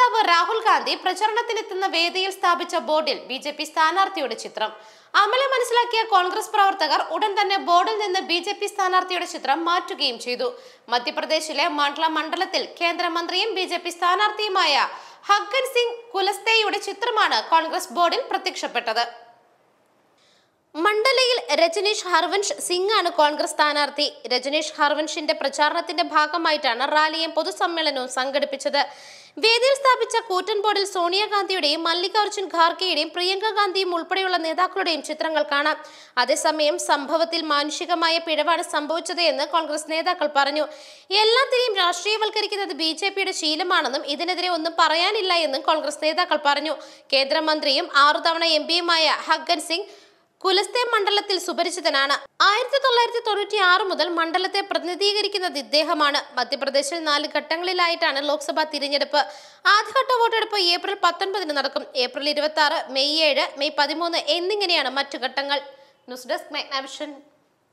നേതാവ് രാഹുൽ ഗാന്ധി പ്രചരണത്തിനെത്തുന്ന വേദിയിൽ സ്ഥാപിച്ച ബോർഡിൽ ബി ജെ പി സ്ഥാനാർത്ഥിയുടെ ചിത്രം അമല മനസ്സിലാക്കിയ കോൺഗ്രസ് പ്രവർത്തകർ ഉടൻ തന്നെ ബോർഡിൽ നിന്ന് ബി ജെ പി സ്ഥാനാർത്ഥിയുടെ ചിത്രം മാറ്റുകയും ചെയ്തു മധ്യപ്രദേശിലെ മണ്ഡല മണ്ഡലത്തിൽ കേന്ദ്രമന്ത്രിയും ബി ജെ പി സ്ഥാനാർത്ഥിയുമായ ഹഗ്ഗൻ സിംഗ് കുലസ്തയുടെ ചിത്രമാണ് കോൺഗ്രസ് ബോർഡിൽ പ്രത്യക്ഷപ്പെട്ടത് മണ്ഡലയിൽ രജനീഷ് ഹർവൻഷ് സിംഗ് ആണ് കോൺഗ്രസ് സ്ഥാനാർത്ഥി രജനീഷ് ഹർവൻഷിന്റെ പ്രചാരണത്തിന്റെ ഭാഗമായിട്ടാണ് റാലിയും പൊതുസമ്മേളനവും സംഘടിപ്പിച്ചത് വേദിയിൽ സ്ഥാപിച്ച കൂറ്റൻ ബോർഡിൽ സോണിയാഗാന്ധിയുടെയും മല്ലികാർജ്ജുൻ ഖാർഗെയുടെയും പ്രിയങ്ക ഗാന്ധിയും ഉൾപ്പെടെയുള്ള നേതാക്കളുടെയും ചിത്രങ്ങൾ കാണാം അതേസമയം സംഭവത്തിൽ മാനുഷികമായ പിഴവാണ് സംഭവിച്ചത് എന്ന് കോൺഗ്രസ് നേതാക്കൾ പറഞ്ഞു എല്ലാത്തിനെയും രാഷ്ട്രീയവൽക്കരിക്കുന്നത് ബി ജെ പിയുടെ ശീലമാണെന്നും ഇതിനെതിരെ ഒന്നും പറയാനില്ല എന്നും കോൺഗ്രസ് നേതാക്കൾ പറഞ്ഞു കേന്ദ്രമന്ത്രിയും ആറു തവണ എം പിയുമായ ഹഗ്ഗൻ സിംഗ് കുലസ്തെ മണ്ഡലത്തിൽ സുപരിചിതനാണ് ആയിരത്തി തൊള്ളായിരത്തി തൊണ്ണൂറ്റി ആറ് മുതൽ മണ്ഡലത്തെ പ്രതിനിധീകരിക്കുന്നത് ഇദ്ദേഹമാണ് മധ്യപ്രദേശിൽ നാല് ഘട്ടങ്ങളിലായിട്ടാണ് ലോക്സഭാ തിരഞ്ഞെടുപ്പ് ആദ്യഘട്ട വോട്ടെടുപ്പ് ഏപ്രിൽ പത്തൊൻപതിന് നടക്കും ഏപ്രിൽ ഇരുപത്തി ആറ് മെയ് ഏഴ് മെയ് പതിമൂന്ന് എന്നിങ്ങനെയാണ് മറ്റു ഘട്ടങ്ങൾ ന്യൂസ് ഡെസ്ക് മെഗ്നാവിഷൻ